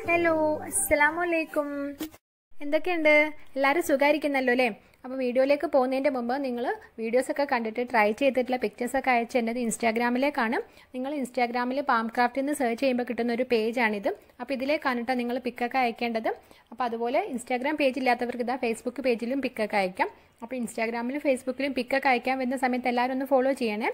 hello അസ്സലാമു അലൈക്കും എന്തൊക്കെയുണ്ട് എല്ലാവരും സുഖമായിരിക്കുന്നല്ലോ അല്ലേ അപ്പോൾ വീഡിയോയിലേക്ക് പോകുന്നതിൻ്റെ മുമ്പ് നിങ്ങൾ വീഡിയോസൊക്കെ കണ്ടിട്ട് ട്രൈ ചെയ്തിട്ടുള്ള പിക്ചേഴ്സൊക്കെ അയച്ചേണ്ടത് ഇൻസ്റ്റാഗ്രാമിലേക്കാണ് നിങ്ങൾ ഇൻസ്റ്റാഗ്രാമിൽ പാം ക്രാഫ്റ്റിൽ നിന്ന് സെർച്ച് ചെയ്യുമ്പോൾ കിട്ടുന്ന ഒരു പേജാണിത് അപ്പോൾ ഇതിലേക്കാണ് കേട്ടോ നിങ്ങൾ പിക്കൊക്കെ അയക്കേണ്ടത് അപ്പോൾ അതുപോലെ ഇൻസ്റ്റാഗ്രാം പേജ് ഇല്ലാത്തവർക്ക് ഇതാ ഫേസ്ബുക്ക് പേജിലും പിക്കൊക്കെ അയക്കാം അപ്പോൾ ഇൻസ്റ്റാഗ്രാമിലും ഫേസ്ബുക്കിലും പിക്കൊക്കെ അയക്കാൻ വരുന്ന സമയത്ത് എല്ലാവരും ഒന്ന് ഫോളോ ചെയ്യണേ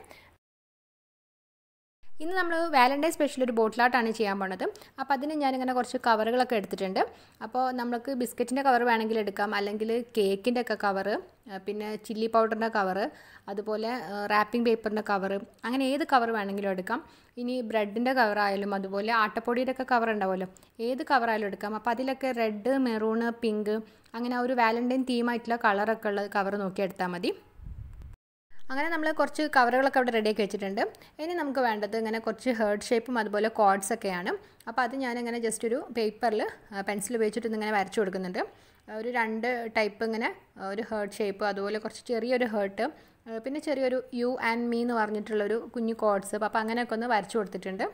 ഇന്ന് നമ്മൾ വാലൻറ്റൈൻ സ്പെഷ്യൽ ഒരു ബോട്ടിലാട്ടാണ് ചെയ്യാൻ പോണത് അപ്പോൾ അതിന് ഞാനിങ്ങനെ കുറച്ച് കവറുകളൊക്കെ എടുത്തിട്ടുണ്ട് അപ്പോൾ നമുക്ക് ബിസ്ക്കറ്റിൻ്റെ കവർ വേണമെങ്കിൽ എടുക്കാം അല്ലെങ്കിൽ കേക്കിൻ്റെ ഒക്കെ കവറ് പിന്നെ ചില്ലി പൗഡറിൻ്റെ കവറ് അതുപോലെ റാപ്പിംഗ് പേപ്പറിൻ്റെ കവറ് അങ്ങനെ ഏത് കവർ വേണമെങ്കിലും എടുക്കാം ഇനി ബ്രെഡിൻ്റെ കവറായാലും അതുപോലെ ആട്ടപ്പൊടിയുടെ ഒക്കെ കവർ ഉണ്ടാവുമല്ലോ ഏത് കവറായാലും എടുക്കാം അപ്പോൾ അതിലൊക്കെ റെഡ് മെറൂണ് പിങ്ക് അങ്ങനെ ഒരു വാലൻറ്റൈൻ തീമായിട്ടുള്ള കളറൊക്കെ ഉള്ള കവർ നോക്കി എടുത്താൽ മതി അങ്ങനെ നമ്മൾ കുറച്ച് കവറുകളൊക്കെ അവിടെ റെഡിയാക്കി വെച്ചിട്ടുണ്ട് ഇനി നമുക്ക് വേണ്ടത് ഇങ്ങനെ കുറച്ച് ഹേർഡ് ഷേപ്പും അതുപോലെ കോഡ്സ് ഒക്കെയാണ് അപ്പോൾ അത് ഞാനിങ്ങനെ ജസ്റ്റ് ഒരു പേപ്പറിൽ പെൻസിൽ ഉപയോഗിച്ചിട്ട് ഇങ്ങനെ വരച്ചു കൊടുക്കുന്നുണ്ട് ഒരു രണ്ട് ടൈപ്പ് ഇങ്ങനെ ഒരു ഹേർട്ട് ഷേപ്പ് അതുപോലെ കുറച്ച് ചെറിയൊരു ഹേർട്ട് പിന്നെ ചെറിയൊരു യു ആൻഡ് മീ എന്ന് പറഞ്ഞിട്ടുള്ളൊരു കുഞ്ഞു കോഡ്സ് അപ്പോൾ അങ്ങനെയൊക്കെ ഒന്ന് വരച്ചു കൊടുത്തിട്ടുണ്ട്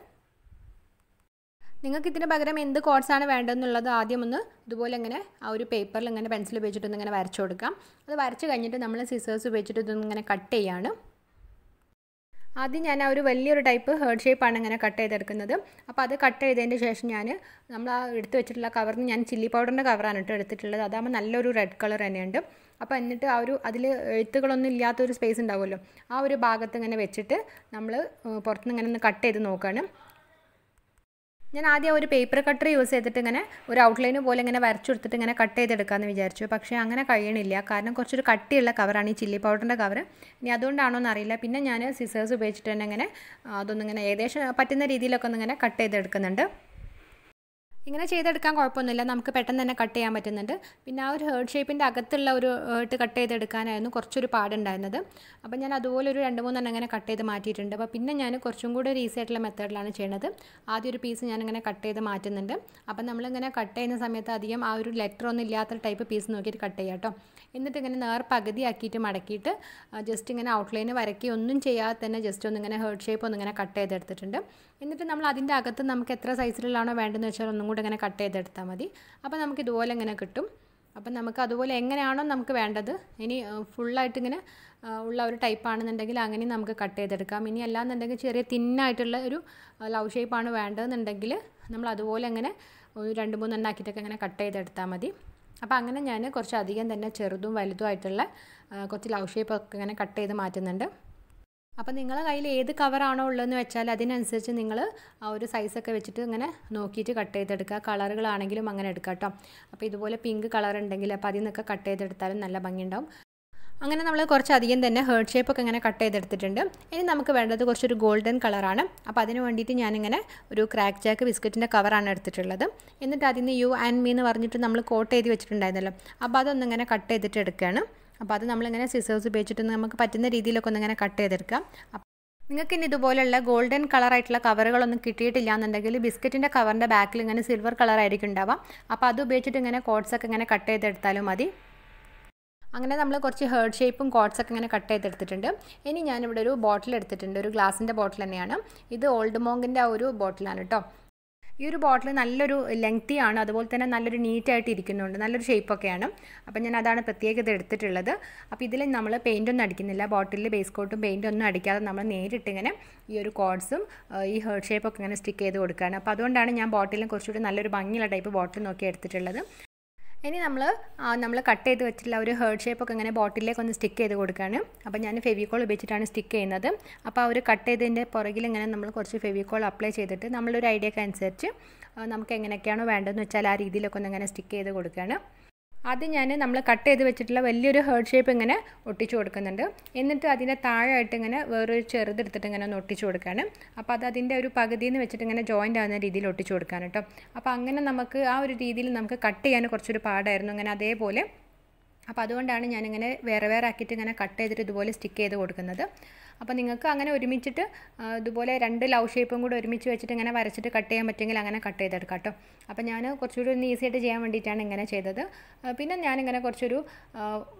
നിങ്ങൾക്ക് ഇതിന് പകരം എന്ത് കോഡ്സാണ് വേണ്ടതെന്നുള്ളത് ആദ്യം ഒന്ന് ഇതുപോലെ ഇങ്ങനെ ആ ഒരു പേപ്പറിൽ ഇങ്ങനെ പെൻസിൽ ഉപയോഗിച്ചിട്ടൊന്ന് ഇങ്ങനെ വരച്ചു കൊടുക്കാം അത് വരച്ച് കഴിഞ്ഞിട്ട് നമ്മൾ സിസേഴ്സ് ഉപയോഗിച്ചിട്ട് ഇതൊന്ന് ഇങ്ങനെ കട്ട് ചെയ്യാണ് ആദ്യം ഞാൻ ആ ഒരു വലിയൊരു ടൈപ്പ് ഹേർഡ് ഷേപ്പാണ് ഇങ്ങനെ കട്ട് ചെയ്തെടുക്കുന്നത് അപ്പോൾ അത് കട്ട് ചെയ്തതിന് ശേഷം ഞാൻ നമ്മൾ ആ എടുത്ത് വെച്ചിട്ടുള്ള കവറിന് ഞാൻ ചില്ലി പൗഡറിൻ്റെ കവറാണ് കേട്ടോ എടുത്തിട്ടുള്ളത് അതാകുമ്പോൾ നല്ലൊരു റെഡ് കളർ തന്നെയുണ്ട് അപ്പോൾ എന്നിട്ട് ആ ഒരു അതിൽ എഴുത്തുകളൊന്നും ഇല്ലാത്തൊരു സ്പേസ് ഉണ്ടാവുമല്ലോ ആ ഒരു ഭാഗത്ത് ഇങ്ങനെ വെച്ചിട്ട് നമ്മൾ പുറത്തുനിന്ന് ഇങ്ങനെ ഒന്ന് കട്ട് ചെയ്ത് നോക്കുകയാണ് ഞാൻ ആദ്യം ഒരു പേപ്പർ കട്ടർ യൂസ് ചെയ്തിട്ട് ഇങ്ങനെ ഒരു ഔട്ട്ലൈൻ പോലെ ഇങ്ങനെ വരച്ചു കൊടുത്തിട്ട് ഇങ്ങനെ കട്ട് ചെയ്തെടുക്കാമെന്ന് വിചാരിച്ചു പക്ഷേ അങ്ങനെ കഴിയണില്ല കാരണം കുറച്ചൊരു കട്ടിയുള്ള കവറാണ് ഈ ചില്ലി പൗഡറിൻ്റെ കവർ ഇനി അതുകൊണ്ടാണോ എന്നറിയില്ല പിന്നെ ഞാൻ സിസേഴ്സ് ഉപയോഗിച്ചിട്ട് തന്നെ ഇങ്ങനെ അതൊന്നിങ്ങനെ ഏകദേശം പറ്റുന്ന രീതിയിലൊക്കെ ഒന്നിങ്ങനെ കട്ട് ചെയ്തെടുക്കുന്നുണ്ട് ഇങ്ങനെ ചെയ്തെടുക്കാൻ കുഴപ്പമൊന്നുമില്ല നമുക്ക് പെട്ടെന്ന് തന്നെ കട്ട് ചെയ്യാൻ പറ്റുന്നുണ്ട് പിന്നെ ആ ഒരു ഹേർഡ് ഷേപ്പിൻ്റെ അകത്തുള്ള ഒരു ഹേർട്ട് കട്ട് ചെയ്തെടുക്കാനായിരുന്നു കുറച്ചൊരു പാടുണ്ടായിരുന്നത് അപ്പോൾ ഞാൻ അതുപോലെ ഒരു രണ്ട് മൂന്നെണ്ണം ഇങ്ങനെ കട്ട് ചെയ്ത് മാറ്റിയിട്ടുണ്ട് അപ്പോൾ പിന്നെ ഞാൻ കുറച്ചും കൂടി ഒരു ഈസി ആയിട്ടുള്ള മെത്തേഡിലാണ് ചെയ്യുന്നത് ആദ്യം ഒരു പീസ് ഞാനിങ്ങനെ കട്ട് ചെയ്ത് മാറ്റുന്നുണ്ട് അപ്പോൾ നമ്മളിങ്ങനെ കട്ട് ചെയ്യുന്ന സമയത്ത് അധികം ആ ഒരു ലെറ്റർ ഒന്നും ഇല്ലാത്ത ടൈപ്പ് പീസ് നോക്കിയിട്ട് കട്ട് ചെയ്യാം കേട്ടോ എന്നിട്ട് ഇങ്ങനെ നേർ പകുതി ആക്കിയിട്ട് മടക്കിയിട്ട് ജസ്റ്റ് ഇങ്ങനെ ഔട്ട്ലൈന് വരക്കി ഒന്നും ചെയ്യാതെ തന്നെ ജസ്റ്റ് ഒന്നിങ്ങനെ ഹേർഡ് ഷേപ്പ് ഒന്നിങ്ങനെ കട്ട് ചെയ്തെടുത്തിട്ടുണ്ട് എന്നിട്ട് നമ്മൾ അതിൻ്റെ അകത്ത് നമുക്ക് എത്ര സൈസിലാണോ വേണ്ടതെന്ന് വെച്ചാൽ ഒന്നും കൂടെ ഇങ്ങനെ കട്ട് ചെയ്തെടുത്താൽ മതി അപ്പോൾ നമുക്ക് ഇതുപോലെ ഇങ്ങനെ കിട്ടും അപ്പം നമുക്ക് അതുപോലെ എങ്ങനെയാണോ നമുക്ക് വേണ്ടത് ഇനി ഫുള്ളായിട്ട് ഇങ്ങനെ ഉള്ള ഒരു ടൈപ്പ് ആണെന്നുണ്ടെങ്കിൽ അങ്ങനെ നമുക്ക് കട്ട് ചെയ്തെടുക്കാം ഇനി അല്ലാന്നുണ്ടെങ്കിൽ ചെറിയ തിന്നായിട്ടുള്ള ഒരു ലവ് ഷേപ്പാണ് വേണ്ടതെന്നുണ്ടെങ്കിൽ നമ്മൾ അതുപോലെ അങ്ങനെ ഒരു രണ്ട് മൂന്നെണ്ണം ആക്കിയിട്ടൊക്കെ ഇങ്ങനെ കട്ട് ചെയ്തെടുത്താൽ മതി അപ്പോൾ അങ്ങനെ ഞാൻ കുറച്ച് അധികം തന്നെ ചെറുതും വലുതും ആയിട്ടുള്ള കുറച്ച് ലവ് ഷേപ്പൊക്കെ ഇങ്ങനെ കട്ട് ചെയ്ത് മാറ്റുന്നുണ്ട് അപ്പോൾ നിങ്ങളുടെ കയ്യിൽ ഏത് കവറാണോ ഉള്ളതെന്ന് വെച്ചാൽ അതിനനുസരിച്ച് നിങ്ങൾ ആ ഒരു സൈസൊക്കെ വെച്ചിട്ട് ഇങ്ങനെ നോക്കിയിട്ട് കട്ട് ചെയ്തെടുക്കുക കളറുകളാണെങ്കിലും അങ്ങനെ എടുക്കുക കേട്ടോ അപ്പോൾ ഇതുപോലെ പിങ്ക് കളർ ഉണ്ടെങ്കിൽ അപ്പോൾ അതിൽ നിന്നൊക്കെ കട്ട് ചെയ്തെടുത്താലും നല്ല ഭംഗിയുണ്ടാവും അങ്ങനെ നമ്മൾ കുറച്ചധികം തന്നെ ഹേർഡ് ഷേപ്പൊക്കെ ഇങ്ങനെ കട്ട് ചെയ്തെടുത്തിട്ടുണ്ട് ഇനി നമുക്ക് വേണ്ടത് കുറച്ചൊരു ഗോൾഡൻ കളറാണ് അപ്പോൾ അതിന് വേണ്ടിയിട്ട് ഞാനിങ്ങനെ ഒരു ക്രാക്ക് ജാക്ക് ബിസ്ക്കറ്റിൻ്റെ കവറാണ് എടുത്തിട്ടുള്ളത് എന്നിട്ട് അതിന് യു ആൻഡ് മീ എന്ന് പറഞ്ഞിട്ട് നമ്മൾ കോട്ട് ചെയ്ത് വെച്ചിട്ടുണ്ടായിരുന്നല്ലോ അപ്പോൾ അതൊന്നിങ്ങനെ കട്ട് ചെയ്തിട്ട് എടുക്കുകയാണ് അപ്പോൾ അത് നമ്മളിങ്ങനെ സിസേഴ്സ് ഉപയോഗിച്ചിട്ട് നമുക്ക് പറ്റുന്ന രീതിയിലൊക്കെ ഒന്നിങ്ങനെ കട്ട് ചെയ്തെടുക്കാം നിങ്ങൾക്ക് ഇനി ഇതുപോലുള്ള ഗോൾഡൻ കളറായിട്ടുള്ള കവറുകളൊന്നും കിട്ടിയിട്ടില്ല എന്നുണ്ടെങ്കിൽ ബിസ്ക്കറ്റിൻ്റെ കവറിൻ്റെ ബാക്കിൽ ഇങ്ങനെ സിൽവർ കളറായിരിക്കും ഉണ്ടാവാം അപ്പോൾ അത് ഉപയോഗിച്ചിട്ട് ഇങ്ങനെ കോട്ട്സൊക്കെ ഇങ്ങനെ കട്ട് ചെയ്തെടുത്താലും മതി അങ്ങനെ നമ്മൾ കുറച്ച് ഹേർഡ് ഷേപ്പും കോട്ട്സൊക്കെ ഇങ്ങനെ കട്ട് ചെയ്തെടുത്തിട്ടുണ്ട് ഇനി ഞാനിവിടെ ഒരു ബോട്ടിൽ എടുത്തിട്ടുണ്ട് ഒരു ഗ്ലാസിൻ്റെ ബോട്ടിൽ തന്നെയാണ് ഇത് ഓൾഡ് മോങ്കിൻ്റെ ആ ഒരു ബോട്ടിലാണ് കേട്ടോ ഈ ഒരു ബോട്ടിൽ നല്ലൊരു ലെങ്തി ആണ് അതുപോലെ തന്നെ നല്ലൊരു നീറ്റായിട്ട് ഇരിക്കുന്നുണ്ട് നല്ലൊരു ഷേപ്പൊക്കെയാണ് അപ്പം ഞാൻ അതാണ് പ്രത്യേകത എടുത്തിട്ടുള്ളത് അപ്പോൾ ഇതിൽ നമ്മൾ പെയിൻ്റ് ഒന്നും അടിക്കുന്നില്ല ബോട്ടിലിൽ ബേസ് കോട്ടും പെയിൻ്റ് ഒന്നും അടിക്കാതെ നമ്മൾ നേരിട്ട് ഇങ്ങനെ ഈ ഒരു കോഡ്സും ഈ ഹേർഡ് ഷേപ്പൊക്കെ ഇങ്ങനെ സ്റ്റിക്ക് ചെയ്ത് കൊടുക്കുകയാണ് അപ്പോൾ അതുകൊണ്ടാണ് ഞാൻ ബോട്ടിലും കുറച്ചുകൂടി നല്ലൊരു ഭംഗിയുള്ള ടൈപ്പ് ബോട്ടിൽ നോക്കി എടുത്തിട്ടുള്ളത് ഇനി നമ്മൾ നമ്മൾ കട്ട് ചെയ്ത് വെച്ചിട്ടുള്ള ഒരു ഹേർഡ് ഷേപ്പൊക്കെ ഇങ്ങനെ ബോട്ടിലേക്ക് ഒന്ന് സ്റ്റിക്ക് ചെയ്ത് കൊടുക്കുകയാണ് അപ്പോൾ ഞാൻ ഫെവിക്കോൾ ഉപയോഗിച്ചിട്ടാണ് സ്റ്റിക്ക് ചെയ്യുന്നത് അപ്പോൾ ആ ഒരു കട്ട് ചെയ്തതിൻ്റെ പുറകിൽ ഇങ്ങനെ നമ്മൾ കുറച്ച് ഫെവിക്കോൾ അപ്ലൈ ചെയ്തിട്ട് നമ്മളൊരു ഐഡിയക്ക് അനുസരിച്ച് നമുക്ക് എങ്ങനെയൊക്കെയാണോ വേണ്ടതെന്ന് വെച്ചാൽ ആ രീതിയിലൊക്കെ ഒന്ന് ഇങ്ങനെ സ്റ്റിക്ക് ചെയ്ത് കൊടുക്കുകയാണ് ആദ്യം ഞാൻ നമ്മൾ കട്ട് ചെയ്ത് വെച്ചിട്ടുള്ള വലിയൊരു ഹേർഡ് ഷേപ്പ് ഇങ്ങനെ ഒട്ടിച്ചു കൊടുക്കുന്നുണ്ട് എന്നിട്ട് അതിൻ്റെ താഴെയായിട്ട് ഇങ്ങനെ വേറൊരു ചെറുതെടുത്തിട്ട് ഇങ്ങനെ ഒന്ന് ഒട്ടിച്ചു കൊടുക്കുകയാണ് അപ്പോൾ അത് അതിൻ്റെ ഒരു പകുതിയിൽ നിന്ന് വെച്ചിട്ട് ഇങ്ങനെ ജോയിൻ്റ് ആവുന്ന രീതിയിൽ ഒട്ടിച്ചു കൊടുക്കാൻ കേട്ടോ അപ്പോൾ അങ്ങനെ നമുക്ക് ആ ഒരു രീതിയിൽ നമുക്ക് കട്ട് ചെയ്യാൻ കുറച്ചൊരു പാടായിരുന്നു അങ്ങനെ അതേപോലെ അപ്പോൾ അതുകൊണ്ടാണ് ഞാനിങ്ങനെ വേറെ വേറെ ആക്കിയിട്ട് ഇങ്ങനെ കട്ട് ചെയ്തിട്ട് ഇതുപോലെ സ്റ്റിക്ക് ചെയ്ത് കൊടുക്കുന്നത് അപ്പോൾ നിങ്ങൾക്ക് അങ്ങനെ ഒരുമിച്ചിട്ട് ഇതുപോലെ രണ്ട് ലവ് ഷേപ്പും കൂടെ ഒരുമിച്ച് വെച്ചിട്ട് ഇങ്ങനെ വരച്ചിട്ട് കട്ട് ചെയ്യാൻ പറ്റുമെങ്കിൽ അങ്ങനെ കട്ട് ചെയ്തെടുക്കാം കേട്ടോ അപ്പോൾ ഞാൻ കുറച്ചുകൂടി ഒന്ന് ഈസി ആയിട്ട് ചെയ്യാൻ വേണ്ടിയിട്ടാണ് ഇങ്ങനെ ചെയ്തത് പിന്നെ ഞാനിങ്ങനെ കുറച്ചൊരു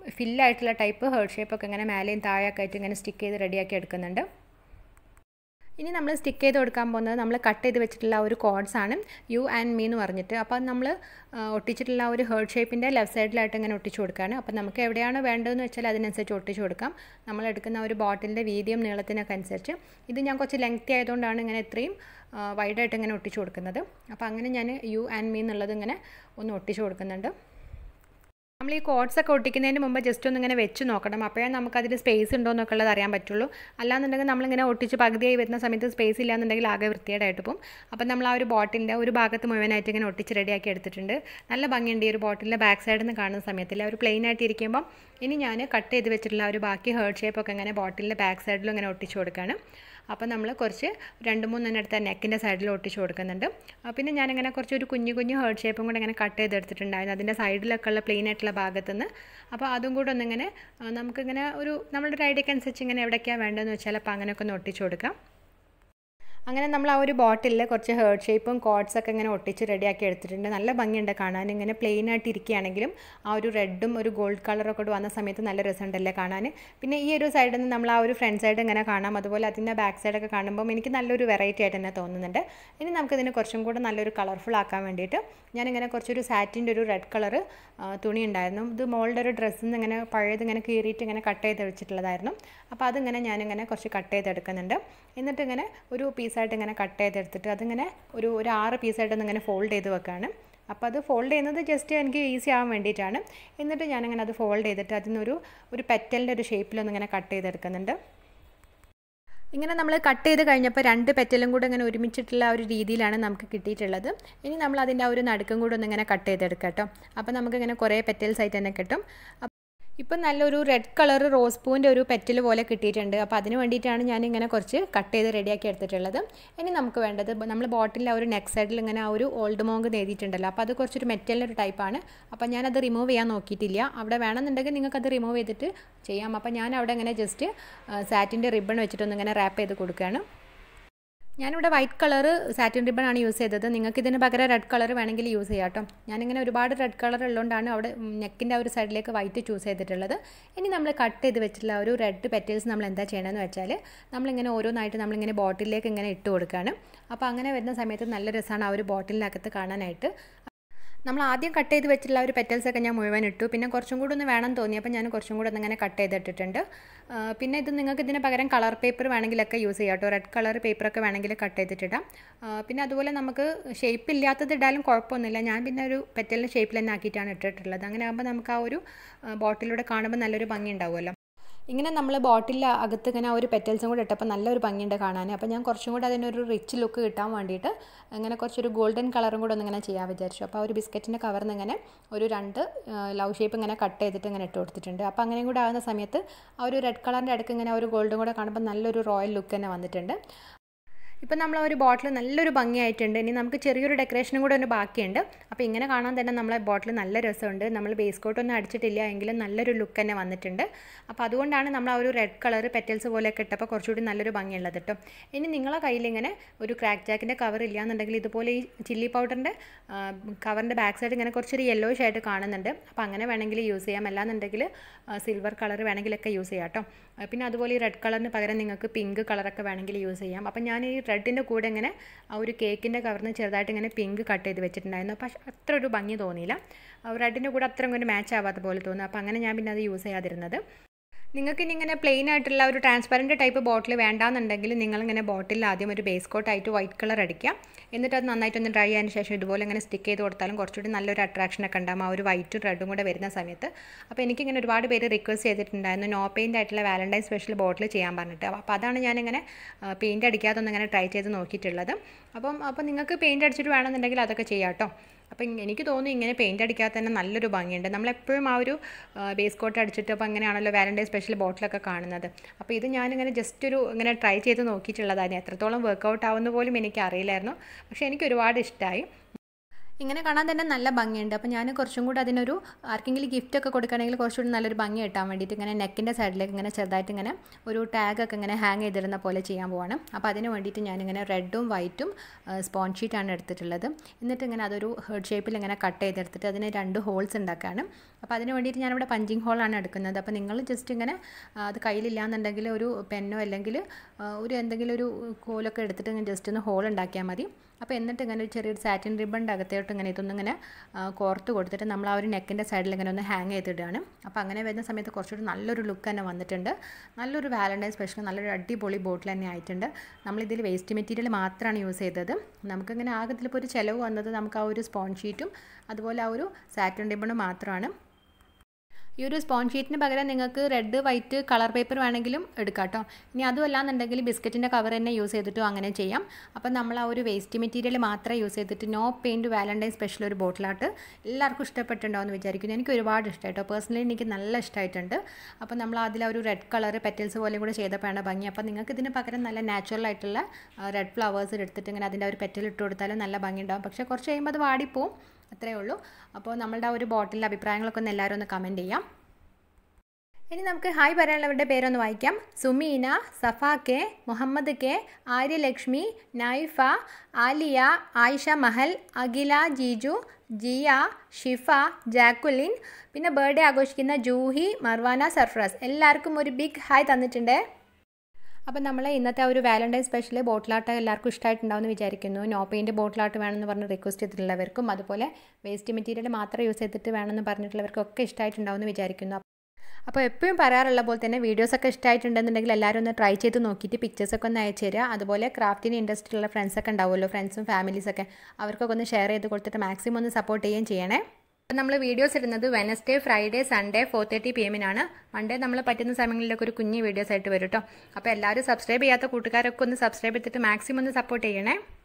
ഫില്ലായിട്ടുള്ള ടൈപ്പ് ഹേർഡ് ഷേപ്പൊക്കെ ഇങ്ങനെ മേലെയും താഴെയൊക്കെ ആയിട്ട് ഇങ്ങനെ സ്റ്റിക്ക് ചെയ്ത് റെഡിയാക്കി എടുക്കുന്നുണ്ട് ഇനി നമ്മൾ സ്റ്റിക്ക് ചെയ്ത് കൊടുക്കാൻ പോകുന്നത് നമ്മൾ കട്ട് ചെയ്ത് വെച്ചിട്ടുള്ള ഒരു കോഡ്സ് ആണ് യു ആൻഡ് മീ എന്ന് പറഞ്ഞിട്ട് അപ്പോൾ നമ്മൾ ഒട്ടിച്ചിട്ടുള്ള ഒരു ഹേർട്ട് ഷേപ്പിൻ്റെ ലെഫ്റ്റ് സൈഡിലായിട്ട് ഇങ്ങനെ ഒട്ടിച്ച് കൊടുക്കുകയാണ് അപ്പോൾ നമുക്ക് എവിടെയാണ് വേണ്ടതെന്ന് വെച്ചാൽ അതിനനുസരിച്ച് ഒട്ടിച്ച് കൊടുക്കാം നമ്മൾ എടുക്കുന്ന ഒരു ബോട്ടിലിൻ്റെ വീതിയും നീളത്തിനൊക്കെ അനുസരിച്ച് ഇത് ഞാൻ കുറച്ച് ലെങ്തി ആയതുകൊണ്ടാണ് ഇങ്ങനെ ഇത്രയും വൈഡായിട്ട് ഇങ്ങനെ ഒട്ടിച്ച് കൊടുക്കുന്നത് അപ്പോൾ അങ്ങനെ ഞാൻ യു ആൻഡ് മീ എന്നുള്ളത് ഇങ്ങനെ ഒന്ന് ഒട്ടിച്ച് കൊടുക്കുന്നുണ്ട് നമ്മൾ ഈ കോഡ്സ് ഒക്കെ ഒട്ടിക്കുന്നതിന് മുമ്പ് ജസ്റ്റ് ഒന്ന് ഇങ്ങനെ വെച്ച് നോക്കണം അപ്പോഴേ നമുക്കതിൽ സ്പേസ് ഉണ്ടോ എന്നൊക്കെ ഉള്ളത് അറിയാൻ പറ്റുള്ളൂ അല്ലാന്നുണ്ടെങ്കിൽ നമ്മളിങ്ങനെ ഒട്ടിച്ച് പകുതിയായി വരുന്ന സമയത്ത് സ്പേസ് ഇല്ലാന്നുണ്ടെങ്കിൽ ആകെ വൃത്തികേടായിട്ട് പോകും അപ്പം നമ്മൾ ആ ഒരു ബോട്ടിലിൻ്റെ ഒരു ഭാഗത്ത് മുഴുവനായിട്ട് ഇങ്ങനെ ഒട്ടിച്ച് റെഡിയാക്കി എടുത്തിട്ടുണ്ട് നല്ല ഭംഗിയുണ്ട് ഈ ഒരു ബോട്ടിലിൻ്റെ ബാക്ക് സൈഡിൽ നിന്ന് കാണുന്ന സമയത്തിൽ ആ ഒരു പ്ലെയിൻ ആയിട്ട് ഇരിക്കുമ്പം ഇനി ഞാൻ കട്ട് ചെയ്ത് വെച്ചിട്ടുള്ള ഒരു ബാക്കി ഹേർട്ട് ഷേപ്പൊക്കെ ഇങ്ങനെ ബോട്ടിലിൻ്റെ ബാക്ക് സൈഡിലും ഇങ്ങനെ ഒട്ടിച്ച് കൊടുക്കുകയാണ് അപ്പോൾ നമ്മൾ കുറച്ച് രണ്ട് മൂന്നെണ്ണെടുത്ത് നെക്കിൻ്റെ സൈഡിൽ ഒട്ടിച്ച് കൊടുക്കുന്നുണ്ട് പിന്നെ ഞാനിങ്ങനെ കുറച്ച് ഒരു കുഞ്ഞു കുഞ്ഞു ഹേർട്ട് ഷേപ്പും കൂടെ ഇങ്ങനെ കട്ട് ചെയ്തെടുത്തിട്ടുണ്ടായിരുന്നു അതിൻ്റെ സൈഡിലൊക്കെ ഉള്ള പ്ലെയിൻ ആയിട്ടുള്ള ഭാഗത്തുനിന്ന് അപ്പോൾ അതും കൂടെ ഒന്നിങ്ങനെ നമുക്കിങ്ങനെ ഒരു നമ്മുടെ ഒരു ഐഡിയക്ക് അനുസരിച്ച് ഇങ്ങനെ എവിടേക്കാണ് വേണ്ടതെന്ന് വെച്ചാൽ അപ്പോൾ അങ്ങനെയൊക്കെ ഒന്ന് ഒട്ടിച്ച് കൊടുക്കാം അങ്ങനെ നമ്മൾ ആ ഒരു ബോട്ടിലിൽ കുറച്ച് ഹേർട്ട് ഷേപ്പും കോഡ്സ് ഒക്കെ ഇങ്ങനെ ഒട്ടിച്ച് റെഡിയാക്കി എടുത്തിട്ടുണ്ട് നല്ല ഭംഗിയുണ്ട് കാണാൻ ഇങ്ങനെ പ്ലെയിൻ ആയിട്ട് ഇരിക്കുകയാണെങ്കിലും ആ ഒരു റെഡും ഒരു ഗോൾഡ് കളറൊക്കെ വന്ന സമയത്ത് നല്ല രസമുണ്ടല്ലേ കാണാൻ പിന്നെ ഈ ഒരു സൈഡിൽ നിന്ന് നമ്മൾ ആ ഒരു ഫ്രണ്ട് സൈഡ് ഇങ്ങനെ കാണാം അതുപോലെ അതിൻ്റെ ബാക്ക് സൈഡൊക്കെ കാണുമ്പോൾ എനിക്ക് നല്ലൊരു വെറൈറ്റി ആയിട്ട് തന്നെ തോന്നുന്നുണ്ട് ഇനി നമുക്കിതിന് കുറച്ചും കൂടെ നല്ലൊരു കളർഫുൾ ആക്കാൻ വേണ്ടിയിട്ട് ഞാനിങ്ങനെ കുറച്ചൊരു സാറ്റിൻ്റെ ഒരു റെഡ് കളർ തുണി ഉണ്ടായിരുന്നു ഇത് മോളുടെ ഒരു ഡ്രസ്സിൽ നിന്ന് ഇങ്ങനെ പഴയത് ഇങ്ങനെ കീറിയിട്ട് ഇങ്ങനെ കട്ട് ചെയ്ത് വെച്ചിട്ടുള്ളതായിരുന്നു അപ്പോൾ അതിങ്ങനെ ഞാനിങ്ങനെ കുറച്ച് കട്ട് ചെയ്തെടുക്കുന്നുണ്ട് എന്നിട്ട് ഇങ്ങനെ ഒരു പീസായിട്ട് ഇങ്ങനെ കട്ട് ചെയ്തെടുത്തിട്ട് അതിങ്ങനെ ഒരു ഒരു ആറ് പീസായിട്ട് ഇങ്ങനെ ഫോൾഡ് ചെയ്ത് വെക്കുകയാണ് അപ്പോൾ അത് ഫോൾഡ് ചെയ്യുന്നത് ജസ്റ്റ് എനിക്ക് ഈസി ആവാൻ വേണ്ടിയിട്ടാണ് എന്നിട്ട് ഞാനങ്ങനെ അത് ഫോൾഡ് ചെയ്തിട്ട് അതിനൊരു ഒരു പെറ്റലിൻ്റെ ഒരു ഷേപ്പിലൊന്നും ഇങ്ങനെ കട്ട് ചെയ്തെടുക്കുന്നുണ്ട് ഇങ്ങനെ നമ്മൾ കട്ട് ചെയ്ത് കഴിഞ്ഞപ്പോൾ രണ്ട് പെറ്റലും കൂടെ ഇങ്ങനെ ഒരുമിച്ചിട്ടുള്ള ഒരു രീതിയിലാണ് നമുക്ക് കിട്ടിയിട്ടുള്ളത് ഇനി നമ്മൾ അതിൻ്റെ ആ ഒരു നടുക്കും കൂടെ ഒന്ന് ഇങ്ങനെ കട്ട് ചെയ്തെടുക്കാം കേട്ടോ അപ്പോൾ നമുക്കിങ്ങനെ കുറേ പെറ്റൽസ് ആയിട്ട് തന്നെ കിട്ടും ഇപ്പം നല്ലൊരു റെഡ് കളർ റോസ് പൂവിൻ്റെ ഒരു പെറ്റൽ പോലെ കിട്ടിയിട്ടുണ്ട് അപ്പോൾ അതിന് വേണ്ടിയിട്ടാണ് ഞാൻ ഇങ്ങനെ കുറച്ച് കട്ട് ചെയ്ത് റെഡിയാക്കി എടുത്തിട്ടുള്ളത് ഇനി നമുക്ക് വേണ്ടത് നമ്മൾ ബോട്ടിൽ ആ ഒരു നെക്ക് സൈഡിൽ ഇങ്ങനെ ആ ഒരു ഓൾഡ് മോങ്ക് നേടിയിട്ടുണ്ടല്ലോ അപ്പോൾ അത് കുറച്ചൊരു മെറ്റലിൻ്റെ ഒരു ടൈപ്പാണ് അപ്പോൾ ഞാനത് റിമൂവ് ചെയ്യാൻ നോക്കിയിട്ടില്ല അവിടെ വേണമെന്നുണ്ടെങ്കിൽ നിങ്ങൾക്കത് റിമൂവ് ചെയ്തിട്ട് ചെയ്യാം അപ്പോൾ ഞാൻ അവിടെ ഇങ്ങനെ ജസ്റ്റ് സാറ്റിൻ്റെ റിബൺ വെച്ചിട്ടൊന്ന് ഇങ്ങനെ റാപ്പ് ചെയ്ത് കൊടുക്കുകയാണ് ഞാനിവിടെ വൈറ്റ് കളർ സാറ്റിൻ റിബൺ ആണ് യൂസ് ചെയ്തത് നിങ്ങൾക്ക് ഇതിന് പകരം റെഡ് കളർ വേണമെങ്കിൽ യൂസ് ചെയ്യാം കേട്ടോ ഞാനിങ്ങനെ ഒരുപാട് റെഡ് കളർ ഉള്ളതുകൊണ്ടാണ് അവിടെ നെക്കിൻ്റെ ആ ഒരു സൈഡിലേക്ക് വൈറ്റ് ചൂസ് ചെയ്തിട്ടുള്ളത് ഇനി നമ്മൾ കട്ട് ചെയ്ത് വെച്ചിട്ടുള്ള ഒരു റെഡ് പെറ്റൽസ് നമ്മൾ എന്താ ചെയ്യണമെന്ന് വെച്ചാൽ നമ്മളിങ്ങനെ ഓരോന്നായിട്ട് നമ്മളിങ്ങനെ ബോട്ടിലേക്ക് ഇങ്ങനെ ഇട്ട് കൊടുക്കുകയാണ് അപ്പോൾ അങ്ങനെ വരുന്ന സമയത്ത് നല്ല രസമാണ് ആ ഒരു ബോട്ടിലിനകത്ത് കാണാനായിട്ട് നമ്മൾ ആദ്യം കട്ട് ചെയ്ത് വെച്ചിട്ടുള്ള ഒരു പെറ്റൽസ് ഒക്കെ ഞാൻ മുഴുവൻ ഇട്ടു പിന്നെ കുറച്ചും കൂടി ഒന്ന് വേണം തോന്നി അപ്പോൾ ഞാൻ കുറച്ചും കൂടി ഒന്നിങ്ങനെ കട്ട് ചെയ്തിട്ടിട്ടുണ്ട് പിന്നെ ഇത് നിങ്ങൾക്ക് ഇതിന് പകരം കളർ പേപ്പർ വേണമെങ്കിലൊക്കെ യൂസ് ചെയ്യാം കേട്ടോ റെഡ് കളർ പേപ്പറൊക്കെ വേണമെങ്കിൽ കട്ട് ചെയ്തിട്ടിടാം പിന്നെ അതുപോലെ നമുക്ക് ഷേപ്പ് ഇല്ലാത്തത് ഇടാലും കുഴപ്പമൊന്നുമില്ല ഞാൻ പിന്നെ ഒരു പെറ്റലിൻ്റെ ഷേപ്പിൽ തന്നെ ആക്കിയിട്ടാണ് ഇട്ടിട്ടുള്ളത് അങ്ങനെ ആകുമ്പോൾ നമുക്ക് ആ ഒരു ബോട്ടിലൂടെ കാണുമ്പോൾ നല്ലൊരു ഭംഗി ഉണ്ടാവുമല്ലോ ഇങ്ങനെ നമ്മൾ ബോട്ടിൽ അകത്ത് ഇങ്ങനെ ഒരു പെറ്റൽസും കൂടെ ഇട്ടപ്പോൾ നല്ലൊരു ഭംഗിയുണ്ട് കാണാൻ അപ്പോൾ ഞാൻ കുറച്ചും കൂടെ അതിനൊരു റിച്ച് ലുക്ക് കിട്ടാൻ വേണ്ടിയിട്ട് അങ്ങനെ കുറച്ചൊരു ഗോൾഡൻ കളറും കൂടെ ഒന്നിങ്ങനെ ചെയ്യാൻ വിചാരിച്ചു അപ്പോൾ ആ ഒരു ബിസ്ക്കറ്റിൻ്റെ കവറിൽ ഇങ്ങനെ ഒരു രണ്ട് ലവ് ഷേപ്പ് ഇങ്ങനെ കട്ട് ചെയ്തിട്ട് ഇങ്ങനെ ഇട്ട് കൊടുത്തിട്ടുണ്ട് അപ്പോൾ അങ്ങനെയും കൂടെ ആകുന്ന സമയത്ത് ആ ഒരു റെഡ് കളറിൻ്റെ അടുക്ക് ഇങ്ങനെ ഒരു ഗോൾഡും കൂടെ കാണുമ്പോൾ നല്ലൊരു റോയൽ ലുക്ക് തന്നെ വന്നിട്ടുണ്ട് ഇപ്പം നമ്മൾ ഒരു ബോട്ടിൽ നല്ലൊരു ഭംഗിയായിട്ടുണ്ട് ഇനി നമുക്ക് ചെറിയൊരു ഡെക്കറേഷനും കൂടെ ഒന്ന് ബാക്കിയുണ്ട് അപ്പോൾ ഇങ്ങനെ കാണാൻ തന്നെ നമ്മളെ ബോട്ടിൽ നല്ല രസമുണ്ട് നമ്മൾ ബേസ് കോട്ടൊന്നും അടിച്ചിട്ടില്ല എങ്കിലും നല്ലൊരു ലുക്ക് തന്നെ വന്നിട്ടുണ്ട് അപ്പോൾ അതുകൊണ്ടാണ് നമ്മൾ ആ ഒരു റെഡ് കളർ പെറ്റൽസ് പോലെയൊക്കെ ഇട്ടപ്പോൾ കുറച്ചുകൂടി നല്ലൊരു ഭംഗിയുള്ളത് കേട്ടോ ഇനി നിങ്ങളെ കയ്യിൽ ഇങ്ങനെ ഒരു ക്രാക്ക് ജാക്കിൻ്റെ കവർ ഇല്ലയെന്നുണ്ടെങ്കിൽ ഇതുപോലെ ഈ ചില്ലി പൗഡറിൻ്റെ കവറിൻ്റെ ബാക്ക് സൈഡ് ഇങ്ങനെ കുറച്ചൊരു യെല്ലോഷ് ആയിട്ട് കാണുന്നുണ്ട് അപ്പോൾ അങ്ങനെ വേണമെങ്കിൽ യൂസ് ചെയ്യാം അല്ലാന്നുണ്ടെങ്കിൽ സിൽവർ കളർ വേണമെങ്കിലൊക്കെ യൂസ് ചെയ്യാം കേട്ടോ പിന്നെ അതുപോലെ ഈ റെഡ് കളറിന് പകരം നിങ്ങൾക്ക് പിങ്ക് കളറൊക്കെ വേണമെങ്കിൽ യൂസ് ചെയ്യാം അപ്പോൾ ഞാൻ ഈ റെഡിൻ്റെ കൂടെ ഇങ്ങനെ ആ ഒരു കേക്കിൻ്റെ കവറിന് ചെറുതായിട്ട് ഇങ്ങനെ പിങ്ക് കട്ട് ചെയ്ത് വെച്ചിട്ടുണ്ടായിരുന്നു പക്ഷേ അത്ര ഒരു ഭംഗി തോന്നിയില്ല റെഡിൻ്റെ കൂടെ അത്ര ഒരു മാച്ച് ആവാത്ത പോലെ തോന്നുന്നു അപ്പോൾ അങ്ങനെ ഞാൻ പിന്നെ അത് യൂസ് ചെയ്യാതിരുന്നത് നിങ്ങൾക്ക് ഇനി ഇങ്ങനെ പ്ലെയിൻ ആയിട്ടുള്ള ഒരു ട്രാൻസ്പെറൻറ്റ് ടൈപ്പ് ബോട്ടിൽ വേണ്ടാന്നുണ്ടെങ്കിൽ നിങ്ങളിങ്ങനെ ബോട്ടിൽ ആദ്യം ഒരു ബേസ് കോട്ടായിട്ട് വൈറ്റ് കളർ അടിക്കുക എന്നിട്ട് അത് നന്നായിട്ടൊന്ന് ഡ്രൈ ആയതിന് ശേഷം ഇതുപോലെ ഇങ്ങനെ സ്റ്റിക്ക് ചെയ്ത് കൊടുത്താലും കുറച്ചുകൂടി നല്ലൊരു അട്രാക്ഷൻ ഒക്കെ ഉണ്ടാകും ആ ഒരു വൈറ്റും റെഡും കൂടെ വരുന്ന സമയത്ത് അപ്പോൾ എനിക്കിങ്ങനെ ഒരുപാട് പേര് റിക്വസ്റ്റ് ചെയ്തിട്ടുണ്ടായിരുന്നു നോ പെയിൻ്റ് ആയിട്ടുള്ള വാലൻറ്റൈൻ സ്പെഷ്യൽ ബോട്ടിൽ ചെയ്യാൻ പറഞ്ഞിട്ട് അപ്പോൾ അതാണ് ഞാനിങ്ങനെ പെയിൻറ്റ് അടിക്കാതെ ഒന്ന് ഇങ്ങനെ ട്രൈ ചെയ്ത് നോക്കിയിട്ടുള്ളത് അപ്പം അപ്പോൾ നിങ്ങൾക്ക് പെയിൻറ്റ് അടിച്ചിട്ട് വേണമെന്നുണ്ടെങ്കിൽ അതൊക്കെ ചെയ്യാം കേട്ടോ അപ്പം എനിക്ക് തോന്നുന്നു ഇങ്ങനെ പെയിൻറ്റ് അടിക്കാതെ തന്നെ നല്ലൊരു ഭംഗിയുണ്ട് നമ്മളെപ്പോഴും ആ ഒരു ബേസ് കോട്ട് അടിച്ചിട്ട് അപ്പോൾ അങ്ങനെയാണല്ലോ വാലൻറ്റൈൻ സ്പെഷ്യൽ ബോട്ടിലൊക്കെ കാണുന്നത് അപ്പോൾ ഇത് ഞാനിങ്ങനെ ജസ്റ്റ് ഒരു ഇങ്ങനെ ട്രൈ ചെയ്ത് നോക്കിയിട്ടുള്ളതായിരുന്നു എത്രത്തോളം വർക്കൗട്ട് ആവുന്ന പോലും എനിക്ക് അറിയില്ലായിരുന്നു പക്ഷേ എനിക്ക് ഒരുപാട് ഇഷ്ടമായി ഇങ്ങനെ കാണാൻ തന്നെ നല്ല ഭംഗിയുണ്ട് അപ്പോൾ ഞാൻ കുറച്ചും കൂടി അതിനൊരു ആർക്കെങ്കിലും ഗിഫ്റ്റ് ഒക്കെ കൊടുക്കുകയാണെങ്കിൽ കുറച്ചുകൂടി നല്ലൊരു ഭംഗി കിട്ടാൻ വേണ്ടിയിട്ട് ഇങ്ങനെ നെക്കിൻ്റെ സൈഡിലേക്ക് ഇങ്ങനെ ചെറുതായിട്ട് ഇങ്ങനെ ഒരു ടാഗൊക്കെ ഇങ്ങനെ ഹാങ് ചെയ്തിരുന്ന പോലെ ചെയ്യാൻ പോവാണ് അപ്പോൾ അതിന് വേണ്ടിയിട്ട് ഞാനിങ്ങനെ റെഡും വൈറ്റും സ്പോൺ ഷീറ്റാണ് എടുത്തിട്ടുള്ളത് എന്നിട്ട് ഇങ്ങനെ അതൊരു ഹേർഡ് ഷേപ്പിൽ ഇങ്ങനെ കട്ട് ചെയ്തെടുത്തിട്ട് അതിന് രണ്ട് ഹോൾസ് ഉണ്ടാക്കുകയാണ് അപ്പോൾ അതിന് വേണ്ടിയിട്ട് ഞാനിവിടെ പഞ്ചിങ് ഹോളാണ് എടുക്കുന്നത് അപ്പോൾ നിങ്ങൾ ജസ്റ്റ് ഇങ്ങനെ അത് കയ്യിലില്ലാന്നുണ്ടെങ്കിൽ ഒരു പെന്നോ അല്ലെങ്കിൽ ഒരു എന്തെങ്കിലും ഒരു കോലൊക്കെ എടുത്തിട്ട് ഇങ്ങനെ ജസ്റ്റ് ഒന്ന് ഹോൾ ഉണ്ടാക്കിയാൽ മതി അപ്പോൾ എന്നിട്ട് ഇങ്ങനെ ഒരു ചെറിയൊരു സാറ്റിൻ റിബണിൻ്റെ അകത്തോട്ട് ഇങ്ങനെ ഇതൊന്നും ഇങ്ങനെ കോർത്ത് കൊടുത്തിട്ട് നമ്മൾ ആ ഒരു നെക്കിൻ്റെ സൈഡിൽ ഇങ്ങനെ ഒന്ന് ഹാങ് ചെയ്തിടുകയാണ് അപ്പോൾ അങ്ങനെ വരുന്ന സമയത്ത് കുറച്ചുകൂടി നല്ലൊരു ലുക്ക് തന്നെ വന്നിട്ടുണ്ട് നല്ലൊരു വാലൻറ്റൈൻ സ്പെഷ്യൽ നല്ലൊരു അടിപൊളി ബോട്ടിൽ തന്നെ ആയിട്ടുണ്ട് നമ്മളിതിൽ വേസ്റ്റ് മെറ്റീരിയൽ മാത്രമാണ് യൂസ് ചെയ്തത് നമുക്കിങ്ങനെ ആകത്തിലിപ്പോൾ ഒരു ചിലവ് വന്നത് നമുക്ക് ആ ഒരു സ്പോൺ ഷീറ്റും അതുപോലെ ആ ഒരു സാറ്റിൻ റിബണും മാത്രമാണ് ഈ ഒരു സ്പോൺ ഷീറ്റിന് പകരം നിങ്ങൾക്ക് റെഡ് വൈറ്റ് കളർ പേപ്പർ വേണമെങ്കിലും എടുക്കാം കേട്ടോ ഇനി അതും അല്ലാന്നുണ്ടെങ്കിൽ ബിസ്ക്കറ്റിൻ്റെ കവർ തന്നെ യൂസ് ചെയ്തിട്ടും അങ്ങനെ ചെയ്യാം അപ്പം നമ്മൾ ആ ഒരു വേസ്റ്റ് മെറ്റീരിയൽ മാത്രം യൂസ് ചെയ്തിട്ട് നോ പെയിൻറ്റ് വാലൻറ്റൈൻ സ്പെഷ്യൽ ഒരു ബോട്ടിലാട്ട് എല്ലാവർക്കും ഇഷ്ടപ്പെട്ടുണ്ടാവുമെന്ന് വിചാരിക്കുന്നു എനിക്ക് ഒരുപാട് ഇഷ്ടമായിട്ടോ പേഴ്സണലി എനിക്ക് നല്ല ഇഷ്ടമായിട്ടുണ്ട് അപ്പോൾ നമ്മൾ അതിൽ ഒരു റെഡ് കളർ പെറ്റൽസ് പോലെയും കൂടെ ചെയ്തപ്പോഴാണ് ഭംഗി അപ്പോൾ നിങ്ങൾക്ക് ഇതിന് പകരം നല്ല നാച്ചുറൽ ആയിട്ടുള്ള റെഡ് ഫ്ലവേഴ്സ് എടുത്തിട്ട് ഇങ്ങനെ അതിൻ്റെ ഒരു പെറ്റൽ ഇട്ട് കൊടുത്താലും നല്ല ഭംഗി ഉണ്ടാവും പക്ഷേ കുറച്ച് കഴിയുമ്പോൾ അത് വാടിപ്പോവും അത്രയേ ഉള്ളൂ അപ്പോൾ നമ്മളുടെ ആ ഒരു ബോട്ടിലിൻ്റെ അഭിപ്രായങ്ങളൊക്കെ ഒന്ന് എല്ലാവരും ഒന്ന് കമൻറ്റ് ചെയ്യാം ഇനി നമുക്ക് ഹായ് പറയാനുള്ളവരുടെ പേരൊന്ന് വായിക്കാം Sumeena Safa K Muhammad K Aryalakshmi Naifa Aliya Ayisha Mahal Akhila Jiju Jiya Shifa Jacqueline പിന്നെ ബർത്ത്ഡേ ആഘോഷിക്കുന്ന ജൂഹി മർവാന സർഫ്രാസ് എല്ലാവർക്കും ഒരു ബിഗ് ഹായ് തന്നിട്ടുണ്ട് അപ്പം നമ്മൾ ഇന്നത്തെ ഒരു വാലൻറ്റൈൻ സ്പെഷ്യൽ ബോട്ടിലാട്ട് എല്ലാവർക്കും ഇഷ്ടമായിട്ടുണ്ടാവുമെന്ന് വിചാരിക്കുന്നു നോ പെയിൻറ്റ് ബോട്ടിലാട്ട് വേണമെന്ന് പറഞ്ഞ് റിക്വസ്റ്റ് ചെയ്തിട്ടുള്ളവർക്കും അതുപോലെ വേസ്റ്റ് മെറ്റീരിയൽ മാത്രം യൂസ് ചെയ്തിട്ട് വേണമെന്ന് പറഞ്ഞിട്ടുള്ളവർക്കൊക്കെ ഇഷ്ടമായിട്ടുണ്ടാവുമെന്ന് വിചാരിക്കുന്നു അപ്പോൾ എപ്പോഴും പറയാറുള്ള പോലെ തന്നെ വീഡിയോസൊക്കെ ഇഷ്ടമായിട്ടുണ്ടെന്നുണ്ടെങ്കിൽ എല്ലാവരും ഒന്ന് ട്രൈ ചെയ്ത് നോക്കിയിട്ട് പിക്ചേഴ്സൊക്കെ ഒന്ന് അയച്ചു തരിക അതുപോലെ ക്രാഫ്റ്റിന് ഇൻട്രസ്റ്റുള്ള ഫ്രണ്ട്സൊക്കെ ഉണ്ടാവുമല്ലോ ഫ്രണ്ട്സും ഫാമിലീസൊക്കെ അവർക്കൊക്കെ ഒന്ന് ഷെയർ ചെയ്ത് കൊടുത്തിട്ട് മാക്സിമം ഒന്ന് സപ്പോർട്ട് ചെയ്യുകയും ചെയ്യണേ നമ്മൾ വീഡിയോസ് ഇടുന്നത് Wednesday Friday Sunday four thirty P എമ്മിനാണ് മൺഡേ നമ്മൾ പറ്റുന്ന സമയങ്ങളിലൊക്കെ ഒരു കുഞ്ഞ് വീഡിയോസ് ആയിട്ട് വരും കേട്ടോ അപ്പോൾ എല്ലാവരും സബ്സ്ക്രൈബ് ചെയ്യാത്ത കൂട്ടുകാരൊക്കെ ഒന്ന് സബ്സ്ക്രൈബ് ചെയ്തിട്ട് മാക്സിമം ഒന്ന് സപ്പോർട്ട് ചെയ്യണേ